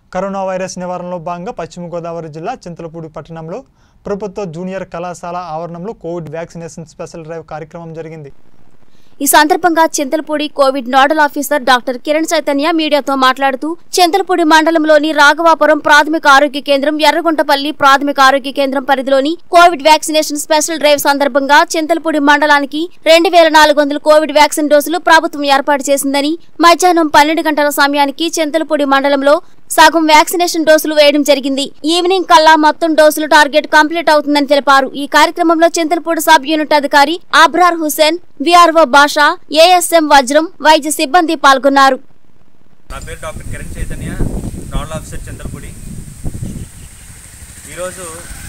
corona virus నివారణలో భాగంగా పశ్చిమ గోదావరి జిల్లా చింతలపూడి పట్టణంలో ప్రభుత్వ జూనియర్ కళాశాల ఆవరణంలో కోవిడ్ వ్యాక్సినేషన్ స్పెషల్ డ్రైవ్ కార్యక్రమం జరిగింది ఈ సందర్భంగా Chintalapudi Covid nodal officer doctor Kiran Chaitanya మీడియాతో మాట్లాడుతూ చింతలపూడి మండలంలోని రాఘవాపురం ప్రాథమిక ఆరోగ్య కేంద్రం ఎర్రగుంటపల్లి ప్రాథమిక ఆరోగ్య కేంద్రం పరిధిలోని కోవిడ్ వ్యాక్సినేషన్ స్పెషల్ డ్రైవ్ సందర్భంగా చింతలపూడి మండలానికి రెండు వేల నాలుగు వందల కోవిడ్ వ్యాక్సిన్ డోసులు ప్రభుత్వం ఏర్పాటు చేసిందని మధ్యాహ్నం పన్నెండు గంటల సమయానికి చింతలపూడి మండలంలో సగం వ్యాక్సినేషన్ డోసులు వేయడం జరిగింది ఈవినింగ్ కల్లా మొత్తం డోసులు టార్గెట్ కంప్లీట్ అవుతుందని తెలిపారు ఈ కార్యక్రమంలో చింతలపూడి సబ్ యూనిట్ అధికారి అబ్రార్ హుసేన్ విఆర్ఓ భాష ఏఎస్ఎం వజ్రం వైద్య సిబ్బంది పాల్గొన్నారు నా పేరు డాక్టర్ కిరణ్ చైతన్య నాన్ ఆఫీసర్ చంద్రపూడి ఈరోజు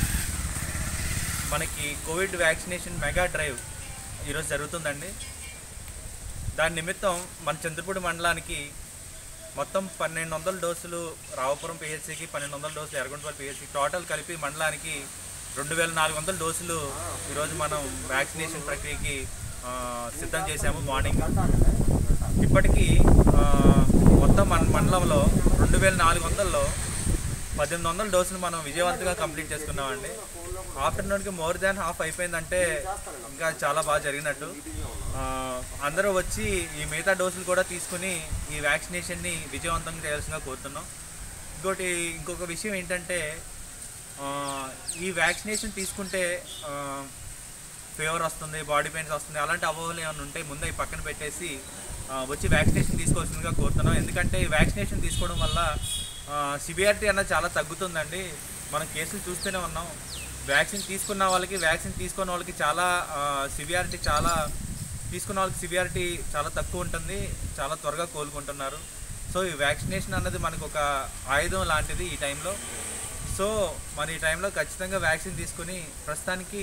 మనకి కోవిడ్ వ్యాక్సినేషన్ మెగా డ్రైవ్ ఈరోజు జరుగుతుందండి దాని నిమిత్తం మన చంద్రపూడి మండలానికి మొత్తం పన్నెండు వందల డోసులు రావపురం పిహెచ్సికి పన్నెండు వందల డోసులు ఎర్రగొండపల్లి పిహెచ్సికి టోటల్ కలిపి మండలానికి రెండు వేల నాలుగు వందల డోసులు ఈరోజు మనం వ్యాక్సినేషన్ ప్రక్రియకి ఆ, సిద్ధం చేశాము మార్నింగ్ ఇప్పటికీ ఆ, మొత్తం మన మండలంలో రెండు వేల నాలుగు వందల్లో పద్దెనిమిది వందల డోసులు మనం విజయవంతంగా కంప్లీట్ చేసుకున్నామండి ఆఫ్టర్నూన్కి మోర్ దాన్ హాఫ్ అయిపోయిందంటే ఇంకా చాలా బాగా జరిగినట్టు ఆ, అందరూ వచ్చి ఈ మిగతా డోసులు కూడా తీసుకుని ఈ వ్యాక్సినేషన్ని విజయవంతంగా చేయాల్సిందిగా కోరుతున్నాం ఇంకోటి ఇంకొక విషయం ఏంటంటే ఆ, ఈ వ్యాక్సినేషన్ తీసుకుంటే ఆ, ఫీవర్ వస్తుంది బాడీ పెయిన్స్ వస్తుంది అలాంటి అపోహలు ఏమైనా ఉంటే ముందే ఈ పక్కన పెట్టేసి ఆ, వచ్చి వ్యాక్సినేషన్ తీసుకోవాల్సిందిగా కోరుతున్నాం ఎందుకంటే ఈ వ్యాక్సినేషన్ తీసుకోవడం వల్ల సివియారిటీ అన్నది చాలా తగ్గుతుందండి మనం కేసులు చూస్తూనే ఉన్నాం వ్యాక్సిన్ తీసుకున్న వాళ్ళకి వ్యాక్సిన్ తీసుకున్న వాళ్ళకి చాలా సివియారిటీ చాలా తీసుకున్న వాళ్ళకి సివియారిటీ చాలా తక్కువ ఉంటుంది చాలా త్వరగా కోలుకుంటున్నారు సో ఈ వ్యాక్సినేషన్ అన్నది మనకు ఒక ఆయుధం లాంటిది ఈ టైంలో సో మన ఈ టైంలో ఖచ్చితంగా వ్యాక్సిన్ తీసుకుని ప్రస్తుతానికి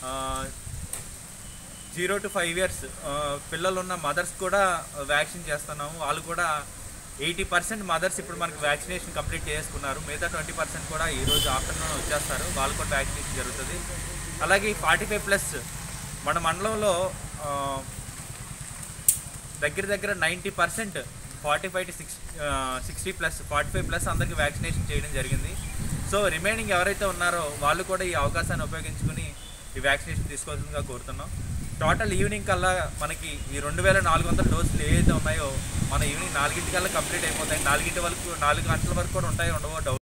జీరో టు ఫైవ్ ఇయర్స్ పిల్లలు ఉన్న మదర్స్ కూడా వ్యాక్సిన్ చేస్తున్నాము వాళ్ళు కూడా ఎయిటీ పర్సెంట్ మదర్స్ ఇప్పుడు మనకు వ్యాక్సినేషన్ కంప్లీట్ చేసుకున్నారు మిగతా ట్వంటీ పర్సెంట్ కూడా ఈరోజు ఆఫ్టర్నూన్ వచ్చేస్తారు వాళ్ళు కూడా వ్యాక్సినేషన్ జరుగుతుంది అలాగే ఫార్టీ ఫైవ్ ప్లస్ మన మండలంలో ఆ, దగ్గర దగ్గర ninety percent forty five to six sixty plus forty five plus అందరికి వ్యాక్సినేషన్ చేయడం జరిగింది సో రిమైనింగ్ ఎవరైతే ఉన్నారో వాళ్ళు కూడా ఈ అవకాశాన్ని ఉపయోగించుకుని ఈ వ్యాక్సినేషన్ తీసుకోవాల్సిందిగా కోరుతున్నాం టోటల్ ఈవినింగ్ కల్లా మనకి ఈ రెండు వేల నాలుగు వందల డోసులు ఏవైతే ఉన్నాయో మన ఈవినింగ్ నాలుగింటి కల్లా కంప్లీట్ అయిపోతాయి నాలుగింటి వరకు నాలుగు గంటల వరకు కూడా ఉంటాయో ఉండవో డౌట్